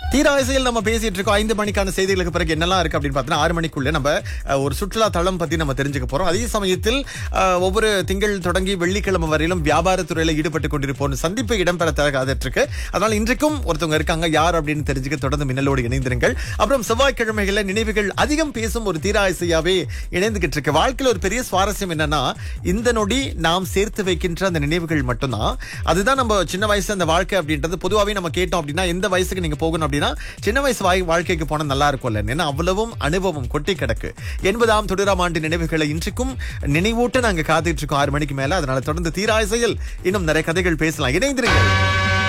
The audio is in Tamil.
தீராசையில் நம்ம பேசிட்டு இருக்கோம் ஐந்து மணிக்கான செய்திகளுக்கு பிறகு என்னெல்லாம் இருக்கு அப்படின்னு பார்த்தீங்கன்னா ஆறு மணிக்குள்ள நம்ம அஹ், ஒரு சுற்றுலா தளம் பத்தி நம்ம தெரிஞ்சுக்க போறோம் அதே சமயத்தில் அஹ், ஒவ்வொரு திங்கள் தொடங்கி வெள்ளிக்கிழமை வரையிலும் வியாபாரத்துறையில ஈடுபட்டு கொண்டிருப்போம் சந்திப்பு இடம்பெற காத்துட்டு இருக்கு அதனால இன்றைக்கும் ஒருத்தவங்க இருக்காங்க யார் அப்படின்னு தெரிஞ்சுக்க தொடர்ந்து மின்னலோடு இணைந்திருங்கள் அப்புறம் செவ்வாய்க்கிழமைகள்ல நினைவுகள் அதிகம் பேசும் ஒரு தீராசையாவே இணைந்துகிட்டு இருக்கு வாழ்க்கையில ஒரு பெரிய சுவாரஸ்யம் என்னன்னா இந்த நொடி நாம் சேர்த்து வைக்கின்ற அந்த நினைவுகள் மட்டும்தான் அதுதான் நம்ம சின்ன வயசு அந்த வாழ்க்கை அப்படின்றது பொதுவாகவே நம்ம கேட்டோம் அப்படின்னா எந்த வயசுக்கு நீங்க போகணும் அப்படின்னா சின்ன வயசு வாய் வாழ்க்கைக்கு போனா நல்லா இருக்கும்ல ஏன்னா அவ்வளவும் அனுபவம் கொட்டி கிடக்கு எண்பதாம் தொடராம் ஆண்டு நினைவுகளை இன்றைக்கும் நினைவூட்ட நாங்க காத்துட்டு இருக்கோம் ஆறு மணிக்கு மேல அதனால தொடர்ந்து தீராசையில் இன்னும் நிறைய கதைகள் பேசலாம் இணைந்திருங்கள்